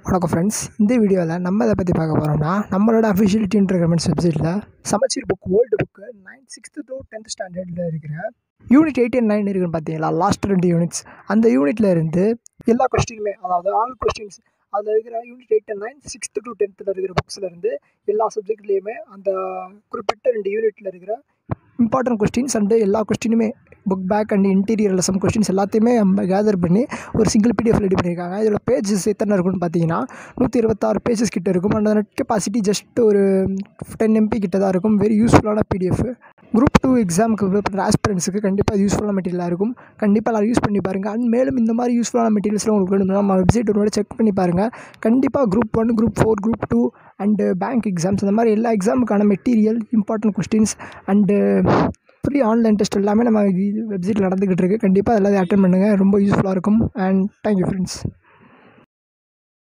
வணக்கம் ஃப்ரெண்ட்ஸ் இந்த வீடியோவில் நம்ம இதை பற்றி பார்க்க போகிறோம்னா நம்மளோட அஃபிஷியல் டீன் ரெக்கமெண்ட்ஸ் வெப்சைட்டில் சமச்சீர் book old book nine sixth to tenth ஸ்டாண்டர்டில் இருக்கிற யூனிட் எயிட் அண்ட் நைன் இருக்குன்னு பார்த்தீங்களா லாஸ்ட் ரெண்டு யூனிட்ஸ் அந்த யூனிட்டில் இருந்து எல்லா கொஸ்டினுமே அதாவது ஆல் கொஸ்டின்ஸ் அதில் இருக்கிற unit eight and nine sixth to டென்த்தில் இருக்கிற புக்ஸில் இருந்து எல்லா சப்ஜெக்ட்லேயுமே அந்த குறிப்பிட்ட ரெண்டு யூனிட்டில் இருக்கிற இம்பார்ட்டன்ட் கொஸ்டின்ஸ் அண்டு எல்லா கொஸ்டினுமே book back and interior lesson questions எல்லாத்தையுமே நம்ம கேதர் பண்ணி ஒரு சிங்கிள் பிடிஎஃப் ரெடி பண்ணியிருக்காங்க இதில் பேஜஸ் எத்தனை இருக்குன்னு பார்த்தீங்கன்னா நூற்றி இருபத்தாறு பேஜஸ் கிட்ட இருக்கும் அண்ட் நெட் கெப்பாசிட்டி ஜஸ்ட் ஒரு டென் எம்பி கிட்ட தான் இருக்கும் வெரி யூஸ்ஃபுல்லான பிடிஎஃப் குரூப் டூ எக்ஸாமுக்கு ப்ரிப்பேர் ஆஸ்பிரன்ஸுக்கு கண்டிப்பாக யூஸ்ஃபுல்லான மெட்டீரியலாக இருக்கும் கண்டிப்பாக எல்லாரும் யூஸ் பண்ணி பாருங்கள் அண்ட் மேலும் இந்த மாதிரி யூஸ்ஃபுல்லான மெட்டீரியல்ஸ்லாம் உங்களுக்கு வேணும்னா நம்ம வெப்சைட் ஒரு செக் பண்ணி பாருங்கள் கண்டிப்பாக group one group four group two and bank exams அந்த மாதிரி எல்லா எக்ஸாமுக்கான material important questions and free online test எல்லாமே நம்ம வெப்சைட்டில் நடந்துக்கிட்டு இருக்குது கண்டிப்பாக எல்லாத்தையும் அட்டன் பண்ணுங்கள் ரொம்ப யூஸ்ஃபுல்லாக இருக்கும் அண்ட் தேங்க்யூ ஃப்ரெண்ட்ஸ்